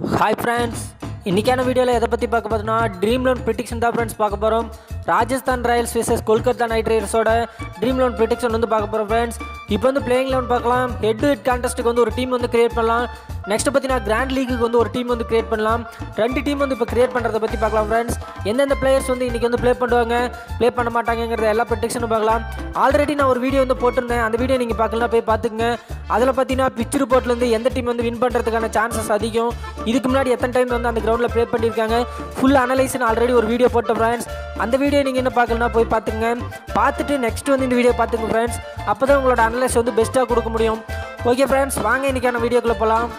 hi friends இன்றைக்கான வீடியோவில் எதை பற்றி பார்க்க பார்த்தோம்னா ட்ரீம் லோன் ப்ரிடிக்ஷன் தான் ஃப்ரெண்ட்ஸ் பார்க்க போகிறோம் Rajasthan Royals vs Kolkata Knight ரைடர்ஸோட ட்ரீம் லோன் ப்ரிடிக்ஷன் வந்து பார்க்க போகிறோம் ஃப்ரெண்ட்ஸ் இப்போ வந்து பிளேயிங் லெவன் பார்க்கலாம் ஹெட் டு ஹெட் கான்டெஸ்ட்டுக்கு வந்து ஒரு டீம் வந்து கிரியேட் பண்ணலாம் நெக்ஸ்ட் பார்த்தீங்கன்னா கிராண்ட் லீக்குக்கு வந்து ஒரு டீம் வந்து கிரியேட் பண்ணலாம் ரெண்டு டீம் வந்து இப்போ கிரியேட் பண்ணுறதை பற்றி பார்க்கலாம் ஃப்ரெண்ட்ஸ் எந்தெந்த பிளேயர்ஸ் வந்து இன்றைக்கி வந்து ப்ளே பண்ணுவாங்க ப்ளே பண்ண மாட்டாங்கங்கிறத எல்லா ப்ரிடிக்ஷனும் பார்க்கலாம் ஆல்ரெடி நான் ஒரு வீடியோ வந்து போட்டிருந்தேன் அந்த வீடியோ நீங்கள் பார்க்கலாம் போய் பார்த்துக்குங்க அதில் பார்த்தீங்கன்னா பிச் ரிப்போர்ட்லேருந்து எந்த டீம் வந்து வின் பண்ணுறதுக்கான சான்சஸ் அதிகம் இதுக்கு முன்னாடி எத்தனை டைம் வந்து அந்த கிரவுண்டில் ப்ளே பண்ணியிருக்காங்க ஃபுல் அனலைஸ் ஆல்ரெடி ஒரு வீடியோ போட்டேன் ஃப்ரெண்ட்ஸ் அந்த வீடியோ நீங்கள் என்ன பார்க்கலனா போய் பார்த்துங்க பார்த்துட்டு நெக்ஸ்ட் வந்து இந்த வீடியோ பார்த்துங்க ஃப்ரெண்ட்ஸ் அப்போ தான் உங்களோட அனலைஸ் வந்து பெஸ்ட்டாக கொடுக்க முடியும் ஓகே ஃப்ரெண்ட்ஸ் வாங்க இன்றைக்கான வீடியோக்குள்ளே போகலாம்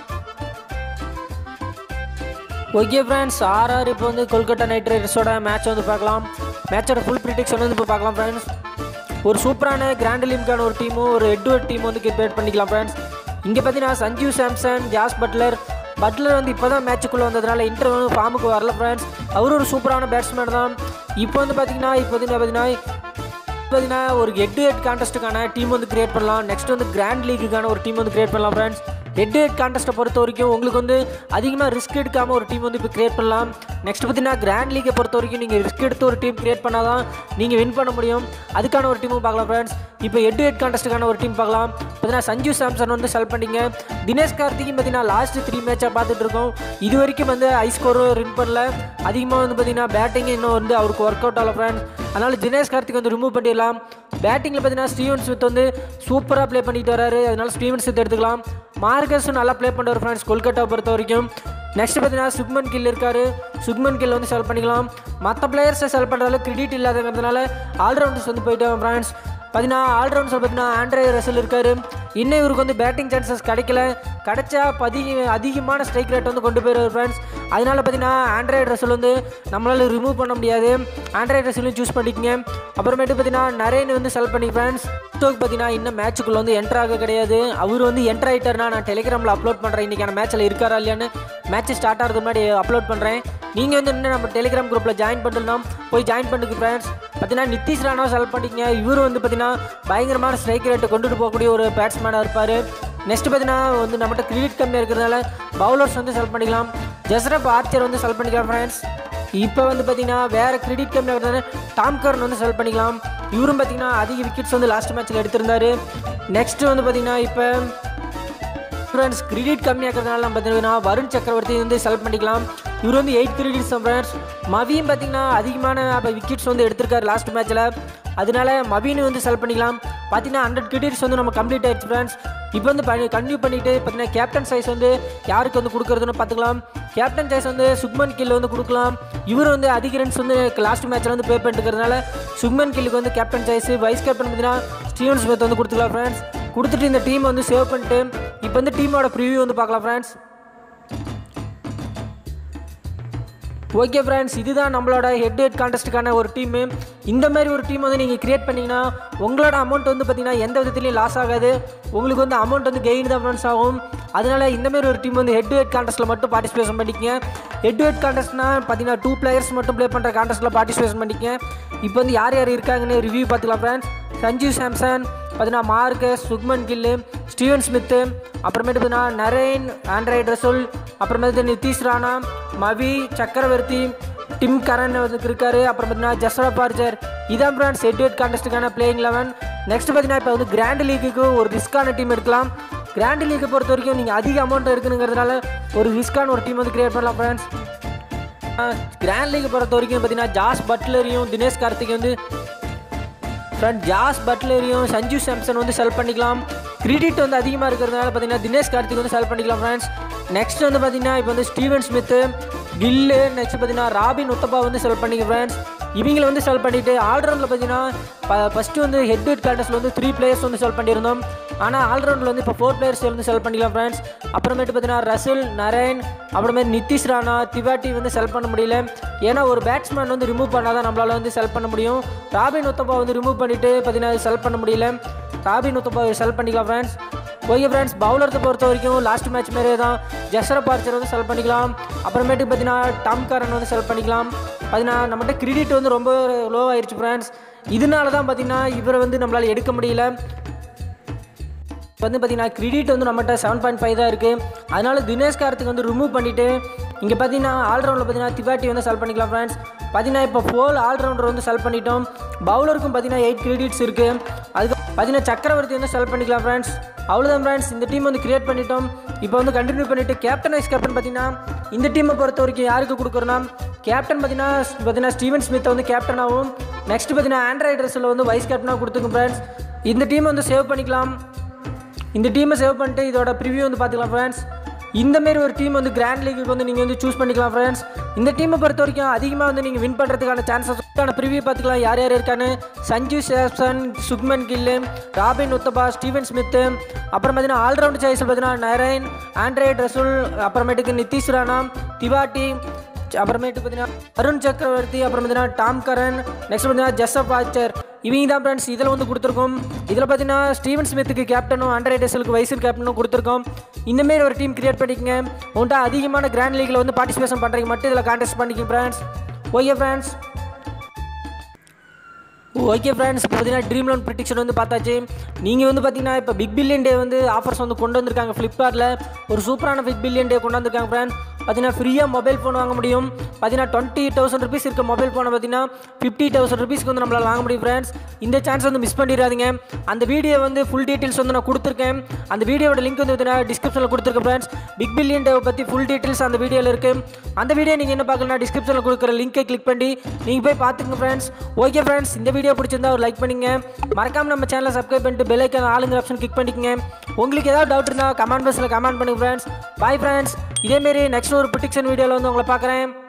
ஓகே ஃப்ரெண்ட்ஸ் ஆர்ஆர் இப்போ வந்து கொல்கத்தா நைட் ரைடர்ஸோட மேட்ச் வந்து பார்க்கலாம் மேட்சோட ஃபுல் ப்ரிடிக்ஷன் வந்து இப்போ பார்க்கலாம் ஃப்ரெண்ட்ஸ் ஒரு சூப்பரான கிராண்ட் லீம்கான ஒரு டீமும் ஒரு ஹெட் டு டீம் வந்து கிரியேட் பண்ணிக்கலாம் ஃப்ரெண்ட்ஸ் இங்கே பார்த்தீங்கன்னா Sanjeev Samson Jos Buttler Buttler வந்து இப்போ தான் மேட்சுக்குள்ளே வந்ததுனால இன்டர் வந்து ஃபார்முக்கு வரல ஃப்ரெண்ட்ஸ் அவரும் ஒரு சூப்பரான பேட்ஸ்மேன் தான் இப்போ வந்து பார்த்தீங்கன்னா இப்போ வந்து பார்த்தீங்கன்னா பார்த்தீங்கன்னா ஒரு ஹெட் டு ஹெட் கான்டெஸ்ட்டுக்கான டீம் வந்து கிரியேட் பண்ணலாம் நெக்ஸ்ட் வந்து கிராண்ட் லீக்குக்கான ஒரு டீம் வந்து கிரியேட் பண்ணலாம் ஃப்ரெண்ட்ஸ் ஹெட் டு ஹெட் கான்டெஸ்ட்டை பொறுத்த வரைக்கும் உங்களுக்கு வந்து அதிகமாக ரிஸ்க் எடுக்காமல் ஒரு டீம் வந்து இப்போ கிரியேட் பண்ணலாம் நெக்ஸ்ட் பார்த்தீங்கன்னா கிராண்ட் லீக்கை பொறுத்த வரைக்கும் நீங்கள் ரிஸ்க் எடுத்து ஒரு டீம் கிரியேட் பண்ணால் தான் நீங்கள் வின் பண்ண முடியும் அதுக்கான ஒரு டீமும் பார்க்கலாம் ஃப்ரெண்ட்ஸ் இப்போ ஹெட் டு ஹெட் கான்டெஸ்ட்டுக்கான ஒரு டீம் பார்க்கலாம் பார்த்தீங்கன்னா சஞ்சு சாம்சன் வந்து செல் பண்ணிங்க தினேஷ் கார்த்திக்கும் பார்த்தீங்கன்னா லாஸ்ட் த்ரீ மேட்சாக பார்த்துட்டு இருக்கோம் இது வரைக்கும் வந்து ஹை ஸ்கோரும் வின் பண்ணல அதிகமாக வந்து பார்த்தீங்கன்னா பேட்டிங் இன்னும் வந்து அவருக்கு ஒர்க் அவுட் ஆகல ஃப்ரெண்ட்ஸ் அதனால் தினேஷ் கார்த்திக் வந்து ரிமூவ் பண்ணிடலாம் பேட்டிங்கில் பார்த்தீங்கன்னா ஸ்டீவன் ஸ்மித் வந்து சூப்பராக ப்ளே பண்ணிட்டு வராரு அதனால ஸ்டீவன் ஸ்மித் எடுத்துக்கலாம் மார்கஸும் நல்லா ப்ளே பண்ணுறாரு ஃப்ரெண்ட்ஸ் கொல்கட்டாவை பொறுத்த வரைக்கும் நெக்ஸ்ட் பார்த்தீங்கன்னா சுக்மன் கில் இருக்காரு சுக்மன் கில் வந்து செல் பண்ணிக்கலாம் மற்ற பிளேயர்ஸை செல் பண்ணுறதுல கிரெடிட் இல்லாதங்கிறதுனால ஆல்ரவுண்டர்ஸ் வந்து போயிட்டு ஃப்ரெண்ட்ஸ் பார்த்தீங்கன்னா ஆல்ரவுண்ட்ஸ் பார்த்தீங்கன்னா ஆண்ட்ரே ரசல் இருக்காரு இன்னும் இவருக்கு வந்து பேட்டிங் சான்சஸ் கிடைக்கல கிடைச்சா பதி அதிகமான ஸ்ட்ரைக் ரேட் வந்து கொண்டு போயிருவார் ஃப்ரெண்ட்ஸ் அதனால பார்த்தீங்கன்னா ஆண்ட்ராய்டு ரசல் வந்து நம்மளால ரிமூவ் பண்ண முடியாது ஆண்ட்ராய்டு ரசலையும் சூஸ் பண்ணிக்கங்க அப்புறமேட்டு பார்த்தீங்கன்னா நரேன் வந்து செல் பண்ணி ஃப்ரெண்ட்ஸ் ஸ்டோக் பார்த்தீங்கன்னா இன்னும் மேட்சுக்குள்ள வந்து என்ட்ரு ஆக கிடையாது அவர் வந்து என்ட்ரு ஆகிட்டார்னா நான் டெலிகிராமில் அப்லோட் பண்ணுறேன் இன்றைக்கான மேட்ச்சில் இருக்காரா இல்லையான்னு மேட்ச் ஸ்டார்ட் ஆகிறதுக்கு முன்னாடி அப்லோட் பண்ணுறேன் நீங்கள் வந்து இன்னும் நம்ம டெலிகிராம் குரூப்பில் ஜாயின் பண்ணலாம் போய் ஜாயின் பண்ணுங்க ஃப்ரெண்ட்ஸ் பார்த்தீங்கன்னா நிதிஷ் ராணா செல் பண்ணிக்கங்க இவர் வந்து பார்த்தீங்கன்னா பயங்கரமான ஸ்ட்ரைக் ரேட்டை கொண்டுட்டு போகக்கூடிய ஒரு பேட்ஸ்மேனாக இருப்பார் நெக்ஸ்ட் பார்த்தீங்கன்னா வந்து நம்மகிட்ட கிரெடிட் கம்மியாக இருக்கிறதுனால பவுலர்ஸ் வந்து செல் பண்ணிக்கலாம் ஜஸ்ரப் ஆர்ச்சர் வந்து செல் பண்ணிக்கலாம் ஃப்ரெண்ட்ஸ் இப்போ வந்து பார்த்தீங்கன்னா வேறு கிரெடிட் கம்மியாக இருக்கிறதுனால டாம் கர்ன் வந்து செல் பண்ணிக்கலாம் இவரும் பார்த்தீங்கன்னா அதிக விக்கெட்ஸ் வந்து லாஸ்ட் மேட்ச்சில் எடுத்திருந்தாரு நெக்ஸ்ட் வந்து பார்த்தீங்கன்னா இப்போ ஃப்ரெண்ட்ஸ் கிரெடிட் கம்மியாக்கிறதுனால நம்ம பார்த்தீங்கன்னா வருண் சக்கரவர்த்தி வந்து செலக்ட் பண்ணிக்கலாம் இவர் வந்து எயிட் கிரெடிட்ஸ் ஃப்ரெண்ட்ஸ் மவியும் பார்த்தீங்கன்னா அதிகமான விக்கெட்ஸ் வந்து எடுத்திருக்காரு லாஸ்ட் மேட்ச்சில் அதனால மவின்னு வந்து செலக்ட் பண்ணிக்கலாம் பார்த்தீங்கன்னா ஹண்ட்ரட் கிரெடிட்ஸ் வந்து நம்ம கம்ப்ளீட் ஆயிடுச்சு ஃப்ரெண்ட்ஸ் இப்போ வந்து பண்ணி கன்டினியூ பண்ணிட்டு பார்த்தீங்கன்னா கேப்டன் சைஸ் வந்து யாருக்கு வந்து கொடுக்குறதுன்னு பார்த்துக்கலாம் கேப்டன் சைஸ் வந்து சுக்மன் கில் வந்து கொடுக்கலாம் இவர் வந்து அதிக ரன்ஸ் வந்து லாஸ்ட் மேட்ச்சில் வந்து பே பண்ணிட்டுக்கிறதுனால சுக்மன் கில்லுக்கு வந்து கேப்டன் சைஸ் வைஸ் கேப்டன் பார்த்தீங்கன்னா ஸ்டீவன் ஸ்மித் வந்து கொடுத்துக்கலாம் ஃப்ரெண்ட்ஸ் கொடுத்துட்டு இந்த டீம் வந்து சேவ் பண்ணிட்டு இப்போ வந்து டீமோட ப்ரிவியூ வந்து பார்க்கலாம் ஃப்ரெண்ட்ஸ் ஓகே ஃப்ரெண்ட்ஸ் இதுதான் நம்மளோட ஹெட் ஹெட் கான்டெஸ்ட்டுக்கான ஒரு டீமு இந்த மாதிரி ஒரு டீம் வந்து நீங்கள் கிரியேட் பண்ணிங்கன்னா உங்களோட அமௌண்ட் வந்து பார்த்தீங்கன்னா எந்த விதத்துலையும் லாஸ் ஆகாது உங்களுக்கு வந்து அமௌண்ட் வந்து கெயின் தான் ஃப்ரெண்ட்ஸ் ஆகும் அதனால இந்த மாதிரி ஒரு டீம் வந்து ஹெட் டு ஹெட் கான்டெஸ்ட்டில் மட்டும் பார்ட்டிசிபேஷன் பண்ணிக்கங்க ஹெட் டு ஹெட் கான்டெஸ்ட்னா பார்த்தீங்கன்னா டூ பிளேயர்ஸ் மட்டும் ப்ளே பண்ணுற கான்டெஸ்ட்டில் பார்ட்டிசிபேஷன் பண்ணிக்கங்க இப்போ வந்து யார் யார் இருக்காங்கன்னு ரிவ்யூ பார்த்துக்கலாம் ஃப்ரெண்ட்ஸ் சஞ்சீவ் சாம்சன் பார்த்தீங்கன்னா Marcus Shubman Gill Steven Smith அப்புறமேட்டு பார்த்தீங்கன்னா நரேன் ஆண்ட்ராய்ட் ரசூல் அப்புறமேட்டு நிதிஷ் ராணா மவி சக்கரவர்த்தி டிம் கரன் வந்து இருக்காரு அப்புறம் பார்த்தீங்கன்னா ஜஸ்ரா பார்ஜர் இதான் பிராண்ட் செட் எட் கான்டெஸ்ட்டுக்கான பிளேயிங் லெவன் நெக்ஸ்ட் பார்த்தீங்கன்னா இப்போ வந்து கிராண்ட் லீக்குக்கு ஒரு ரிஸ்க்கான டீம் எடுக்கலாம் கிராண்ட் லீக்கை பொறுத்த வரைக்கும் நீங்கள் அதிக அமௌண்ட் இருக்குங்கிறதுனால ஒரு ரிஸ்க்கான ஒரு டீம் வந்து கிரியேட் பண்ணலாம் ஃப்ரெண்ட்ஸ் கிராண்ட் லீக் பொறுத்த வரைக்கும் பார்த்தீங்கன்னா ஜாஸ் பட்லரையும் தினேஷ் கார்த்திக் வந்து ஃப்ரெண்ட் ஜாஸ் பட்லரையும் சஞ்சு சாம்சன் வந்து செல் பண்ணிக்கலாம் கிரெடிட் வந்து அதிகமாக இருக்கிறதுனால பார்த்தீங்கன்னா தினேஷ் கார்த்திக் வந்து செல் பண்ணிக்கலாம் ஃப்ரெண்ட்ஸ் நெக்ஸ்ட் வந்து பார்த்தீங்கன்னா இப்போ வந்து ஸ்டீவன் ஸ்மித்து கில்லு நெக்ஸ்ட் பார்த்தீங்கன்னா ராபின் உத்தப்பா வந்து செல் பண்ணிக்க ஃப்ரெண்ட்ஸ் இவங்களை வந்து செல் பண்ணிவிட்டு ஆல்ரவுண்டில் பார்த்தீங்கன்னா ஃபஸ்ட்டு வந்து ஹெட் ஹெட் கான்டெஸ்ட்டில் வந்து த்ரீ பிளேயர்ஸ் வந்து செல் பண்ணியிருந்தோம் ஆனால் ஆல்ரவுண்டில் வந்து இப்போ ஃபோர் பிளேயர்ஸ் வந்து செல் பண்ணிக்கலாம் ஃப்ரெண்ட்ஸ் அப்புறமேட்டு பார்த்தீங்கன்னா ரசுல் நரேன் அப்புறமேட்டு நிதிஷ் ராணா திவாட்டி வந்து செல் பண்ண முடியல ஏன்னா ஒரு பேட்ஸ்மேன் வந்து ரிமூவ் பண்ணால் தான் நம்மளால் வந்து செல் பண்ண முடியும் ராபின் உத்தப்பா வந்து ரிமூவ் பண்ணிவிட்டு பார்த்தீங்கன்னா செல் பண்ண முடியல ராபின் உத்தப்பா செல் பண்ணிக்கலாம் ஃப்ரெண்ட்ஸ் ஓகே ஃப்ரெண்ட்ஸ் பவுலர்த்தை பொறுத்த வரைக்கும் லாஸ்ட் மேட்ச் மாரியே தான் ஜஸ்ர பார்ச்சர் வந்து செல் பண்ணிக்கலாம் அப்புறமேட்டு பார்த்தீங்கன்னா டாம் காரன் வந்து செல் பண்ணிக்கலாம் பார்த்தீங்கன்னா நம்மகிட்ட கிரெடிட் வந்து ரொம்ப லோ ஆயிடுச்சு ஃப்ரெண்ட்ஸ் இதனால தான் பார்த்தீங்கன்னா இவரை வந்து நம்மளால் எடுக்க முடியல வந்து பார்த்தீங்கன்னா கிரெடிட் வந்து நம்மகிட்ட செவன் பாயிண்ட் ஃபைவ் தான் இருக்குது அதனால தினேஷ் கார்த்திக் வந்து ரிமூவ் பண்ணிவிட்டு இங்கே பார்த்தீங்கன்னா ஆல்ரவுண்டில் பார்த்தீங்கன்னா திவாட்டி வந்து செல் பண்ணிக்கலாம் ஃப்ரெண்ட்ஸ் பார்த்தீங்கன்னா இப்போ ஃபோல் ஆல்ரவுண்டர் வந்து செல் பண்ணிட்டோம் பவுலருக்கும் பார்த்தீங்கன்னா எயிட் கிரெடிட்ஸ் இருக்குது அதுக்கு பார்த்தீங்கன்னா சக்கரவர்த்தி வந்து செல் பண்ணிக்கலாம் ஃப்ரெண்ட்ஸ் அவ்வளோதான் ஃப்ரெண்ட்ஸ் இந்த டீம் வந்து கிரியேட் பண்ணிட்டோம் இப்போ வந்து கண்டினியூ பண்ணிவிட்டு கேப்டன் வைஸ் கேப்டன் பார்த்தீங்கன்னா இந்த டீமை பொறுத்த வரைக்கும் யாருக்கு கொடுக்குறோன்னா கேப்டன் பார்த்தீங்கன்னா பார்த்தீங்கன்னா ஸ்டீவன் ஸ்மித்தை வந்து கேப்டனாகவும் நெக்ஸ்ட் பார்த்தீங்கன்னா ஆண்ட்ராய்ட் ட்ரெஸ்ஸில் வந்து வைஸ் கேப்டனாக கொடுத்துருங்க ஃப்ரெண்ட்ஸ் இந்த டீமை வந்து சேவ் பண்ணிக்கலாம் இந்த டீமை சேவ் பண்ணிட்டு இதோட ப்ரிவியூ வந்து பார்த்துக்கலாம் ஃப்ரெண்ட்ஸ் இந்த மாரி ஒரு டீம் வந்து கிராண்ட் லீக்கு வந்து நீங்கள் வந்து சூஸ் பண்ணிக்கலாம் ஃப்ரெண்ட்ஸ் இந்த டீமை பொறுத்த வரைக்கும் அதிகமாக வந்து நீங்கள் வின் பண்ணுறதுக்கான சான்சஸ் ப்ரிவியூ பார்த்துக்கலாம் யார் யார் இருக்கான்னு சஞ்சு சேப்சன் சுக்மன் கில்லு ராபின் உத்தபா ஸ்டீவன் ஸ்மித்து அப்புறம் பார்த்தீங்கன்னா ஆல்ரவுண்ட் சாய்ஸில் பார்த்தீங்கன்னா நரேன் ஆண்ட்ராய்ட் ரசூல் அப்புறமேட்டுக்கு நிதிஷ் ராணா திவாட்டி அப்புறமேட்டு பார்த்தீங்கன்னா அருண் சக்கரவர்த்தி அப்புறம் பார்த்தீங்கன்னா டாம் கரன் நெக்ஸ்ட் பார்த்தீங்கன்னா ஜெசப் வாச்சர் இவங்க தான் ஃப்ரெண்ட்ஸ் இதில் வந்து கொடுத்துருக்கோம் இதில் பார்த்தீங்கன்னா ஸ்டீவன் ஸ்மித்துக்கு கேப்டனும் அண்டர் எஸ்எலுக்கு வைஸ் கேப்டனும் கொடுத்துருக்கோம் இந்தமாரி ஒரு டீம் கிரியேட் பண்ணிக்கங்க உன்ட்ட அதிகமான கிராண்ட் லீக்கில் வந்து பார்ட்டிசிபேஷன் பண்ணுறீங்க மட்டும் இதில் கான்டெஸ்ட் பண்ணிக்கங்க friends okay friends okay friends இப்போ பார்த்தீங்கன்னா ட்ரீம் லோன் ப்ரிடிக்ஷன் வந்து பார்த்தாச்சு நீங்கள் வந்து பார்த்தீங்கன்னா இப்போ பிக் பில்லியன் டே வந்து ஆஃபர்ஸ் வந்து கொண்டு வந்திருக்காங்க ஃப்ளிப்கார்ட்டில் ஒரு சூப்பரான பிக் பில்லியன் டே கொண்டு வந்திருக்காங்க ஃப்ரெண்ட்ஸ் பார்த்தீங்கன்னா ஃப்ரீயாக மொபைல் ஃபோன் வாங்க முடியும் பார்த்தீங்கன்னா டுவெண்ட்டி தௌசண்ட் ருபீஸ் இருக்க மொபைல் ஃபோனை பார்த்தீங்கன்னா ஃபிஃப்டி தௌசண்ட் ருபீஸ்க்கு வந்து நம்மளால் வாங்க முடியும் ஃப்ரெண்ட்ஸ் இந்த சான்ஸ் வந்து மிஸ் பண்ணிடாதீங்க அந்த வீடியோ வந்து ஃபுல் டீட்டெயில்ஸ் வந்து நான் கொடுத்துருக்கேன் அந்த வீடியோட லிங்க் வந்து பார்த்தீங்கன்னா டிஸ்கிரிப்ஷனில் கொடுத்துருக்கேன் ஃப்ரெண்ட்ஸ் பிக் பில்லியன் டே பற்றி ஃபுல் டீட்டெயில்ஸ் அந்த வீடியோவில் இருக்குது அந்த வீடியோ நீங்கள் என்ன பார்க்கலன்னா டிஸ்கிரிப்ஷனில் கொடுக்குற லிங்கை கிளிக் பண்ணி நீங்கள் போய் பார்த்துங்க ஃப்ரெண்ட்ஸ் ஓகே ஃப்ரெண்ட்ஸ் இந்த வீடியோ பிடிச்சிருந்தா ஒரு லைக் பண்ணிங்க மறக்காம நம்ம சேனலை சப்ஸ்கிரைப் பண்ணிட்டு பெல் ஐக்கான் ஆளுங்கிற ஆப்ஷன் கிளிக் பண்ணிக்கங்க உங்களுக்கு ஏதாவது டவுட் இருந்தால் கமெண்ட் பாக்ஸில் கமெண்ட் பண்ணுங்க ஃப்ரெண்ட்ஸ் பாய் ஃப்ரெண்ட்ஸ் இதேமாரி நெக்ஸ்ட் ஒரு ப்ரிடிக்ஷன் வீடியோவில் வந்து உங்களை பார்க்குறேன்